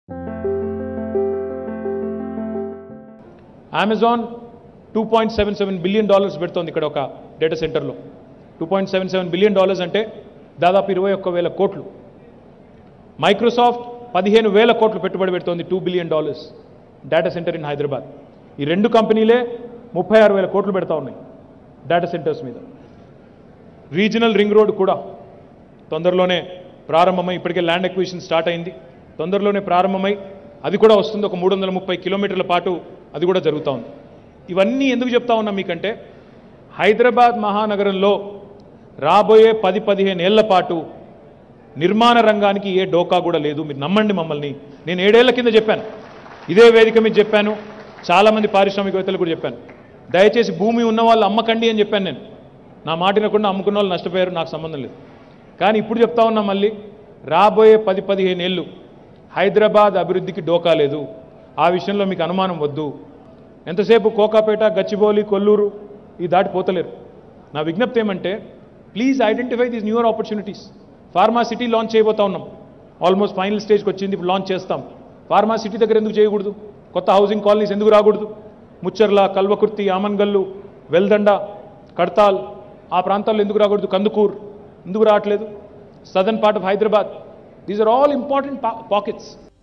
Amazon two point seven seven billion dollars పెడుతోంది ఇక్కడ ఒక డేటా సెంటర్లో two point seven seven billion dollars అంటే దాదాపు ఇరవై ఒక్క వేల కోట్లు మైక్రోసాఫ్ట్ పదిహేను వేల కోట్లు పెట్టుబడి పెడుతోంది two billion dollars data center in Hyderabad ఈ రెండు కంపెనీలే ముప్పై ఆరు వేల కోట్లు పెడతా ఉన్నాయి డేటా సెంటర్స్ మీద రీజనల్ రింగ్ రోడ్ కూడా తొందరలోనే ప్రారంభమై ఇప్పటికే ల్యాండ్ ఎక్విజిషన్ స్టార్ట్ అయింది తొందరలోనే ప్రారంభమై అది కూడా వస్తుంది ఒక మూడు వందల ముప్పై కిలోమీటర్ల పాటు అది కూడా జరుగుతూ ఉంది ఇవన్నీ ఎందుకు చెప్తా ఉన్నా మీకంటే హైదరాబాద్ మహానగరంలో రాబోయే పది పదిహేను ఏళ్ల పాటు నిర్మాణ రంగానికి ఏ డోకా కూడా లేదు మీరు నమ్మండి మమ్మల్ని నేను ఏడేళ్ల కింద చెప్పాను ఇదే వేదిక మీద చెప్పాను చాలామంది పారిశ్రామికవేత్తలు కూడా చెప్పాను దయచేసి భూమి ఉన్న వాళ్ళు అమ్మకండి అని చెప్పాను నేను నా మాట వినకుండా అమ్ముకున్న వాళ్ళు నష్టపోయారు నాకు సంబంధం లేదు కానీ ఇప్పుడు చెప్తా ఉన్నా మళ్ళీ రాబోయే పది పదిహేను ఏళ్ళు హైదరాబాద్ అభివృద్ధికి డోకా లేదు ఆ విషయంలో మీకు అనుమానం వద్దు ఎంతసేపు కోకాపేట గచ్చిబౌలి కొల్లూరు ఈ దాటిపోతలేరు నా విజ్ఞప్తి ఏమంటే please identify these newer opportunities pharma city launch చేయబోతా ఉన్నాం ఆల్మోస్ట్ ఫైనల్ స్టేజ్కి వచ్చింది ఇప్పుడు లాంచ్ చేస్తాం ఫార్మా సిటీ దగ్గర ఎందుకు చేయకూడదు కొత్త హౌసింగ్ కాలనీస్ ఎందుకు రాకూడదు ముచ్చర్ల కల్వకుర్తి ఆమన్గల్లు వెల్దండ కడతాల్ ఆ ప్రాంతాల్లో ఎందుకు రాకూడదు కందుకూర్ ఎందుకు రావట్లేదు southern part of Hyderabad these are all important pockets